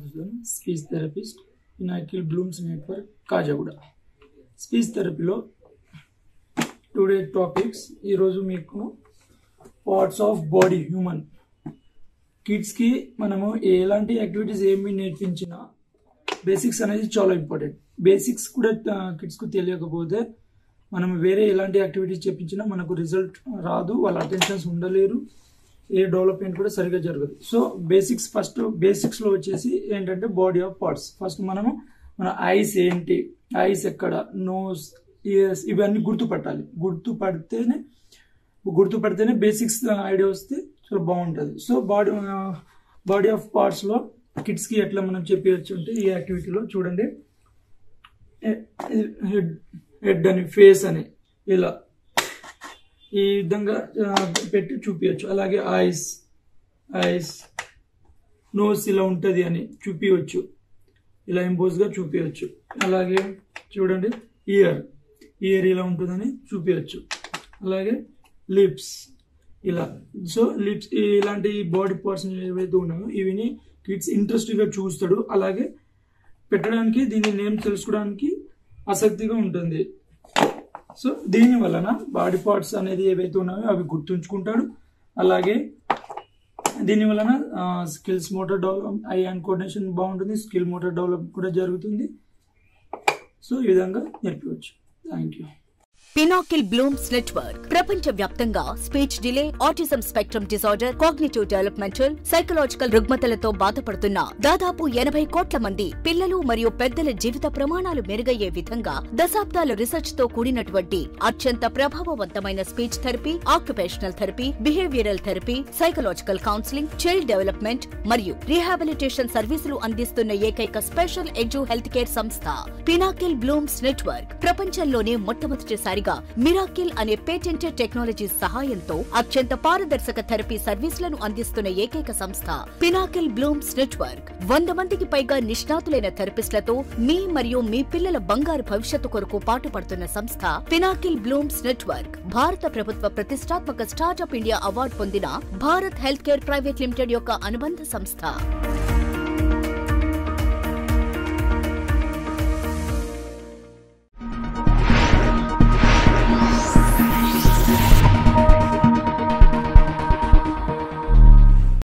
Hussain speech therapist Pinnacle Blooms Network Khajaguda speech థెరపీలో today topics ఈరోజు మీకు పార్ట్స్ ఆఫ్ బాడీ హ్యూమన్ కిడ్స్కి మనము ఎలాంటి యాక్టివిటీస్ ఏమి నేర్పించినా బేసిక్స్ అనేది చాలా ఇంపార్టెంట్ బేసిక్స్ కూడా కిడ్స్కు తెలియకపోతే మనం వేరే ఎలాంటి యాక్టివిటీస్ చెప్పించినా మనకు రిజల్ట్ రాదు వాళ్ళ అటెన్షన్స్ ఉండలేరు ఏ డెవలప్మెంట్ కూడా సరిగా జరగదు సో బేసిక్స్ ఫస్ట్ బేసిక్స్లో వచ్చేసి ఏంటంటే బాడీ ఆఫ్ పార్ట్స్ ఫస్ట్ మనము మన ఐస్ ఏంటి ఐస్ ఎక్కడ నోస్ ఇయర్స్ ఇవన్నీ గుర్తుపట్టాలి గుర్తుపడితేనే గుర్తుపడితేనే బేసిక్స్ ఐడియా వస్తే చాలా బాగుంటుంది సో బాడీ బాడీ ఆఫ్ పార్ట్స్లో కిడ్స్కి ఎట్లా మనం చెప్పవచ్చు అంటే ఈ యాక్టివిటీలో చూడండి హెడ్ హెడ్ అని ఫేస్ అని ఇలా ఈ విధంగా ఆ, పెట్టి చూపించచ్చు అలాగే ఐస్ ఐస్ నోస్ ఇలా ఉంటుంది అని చూపించవచ్చు ఇలా ఇంపోజ్గా చూపించవచ్చు అలాగే చూడండి ఇయర్ ఇయర్ ఇలా ఉంటుందని చూపించవచ్చు అలాగే లిప్స్ ఇలా సో లిప్స్ ఇలాంటి బాడీ పార్ట్స్ ఏవైతే ఉన్నాయో ఇవిని కిడ్స్ ఇంట్రెస్ట్గా చూస్తాడు అలాగే పెట్టడానికి దీని నేమ్ తెలుసుకోవడానికి ఆసక్తిగా ఉంటుంది సో దీని వలన బాడీ పార్ట్స్ అనేది ఏవైతే ఉన్నాయో అవి గుర్తుంచుకుంటాడు అలాగే దీని వలన skills motor develop eye and coordination బాగుంటుంది స్కిల్ మోటార్ డెవలప్ కూడా జరుగుతుంది సో ఈ విధంగా నేర్పించవచ్చు thank you Pinnacle Blooms Network ప్రపంచ వ్యాప్తంగా speech delay autism spectrum disorder cognitive developmental psychological రుగ్మతలతో బాధపడుతున్న దాదాపు ఎనభై కోట్ల మంది పిల్లలు మరియు పెద్దల జీవిత ప్రమాణాలు మెరుగయ్యే విధంగా దశాబ్దాల రీసెర్చ్ తో కూడినటువంటి అత్యంత ప్రభావవంతమైన speech therapy occupational therapy behavioural therapy psychological counselling child development మరియు రీహాబిలిటేషన్ సర్వీసులు అందిస్తున్న ఏకైక స్పెషల్ ఎడ్యు హెల్త్ కేర్ సంస్థ పినాకిల్ బ్లూమ్స్ నెట్వర్క్ ప్రపంచంలోనే మొట్టమొదటిసారిగా మిరాకిల్ అనే పేటెంటెడ్ టెక్నాలజీ సహాయంతో అత్యంత పారదర్శక థెరపీ సర్వీసులను అందిస్తున్న ఏకైక సంస్థ పినాకిల్ బ్లూమ్స్ నెట్వర్క్ వంద మందికి పైగా నిష్ణాతులైన థెరపిస్టులతో మీ మరియు మీ పిల్లల బంగారు భవిష్యత్తు కొరకు పాటుపడుతున్న సంస్థ పినాకిల్ బ్లూమ్స్ నెట్వర్క్ భారత ప్రభుత్వ ప్రతిష్టాత్మక స్టార్టప్ ఇండియా అవార్డు పొందిన Bharat health care private limited యొక్క అనుబంధ సంస్థ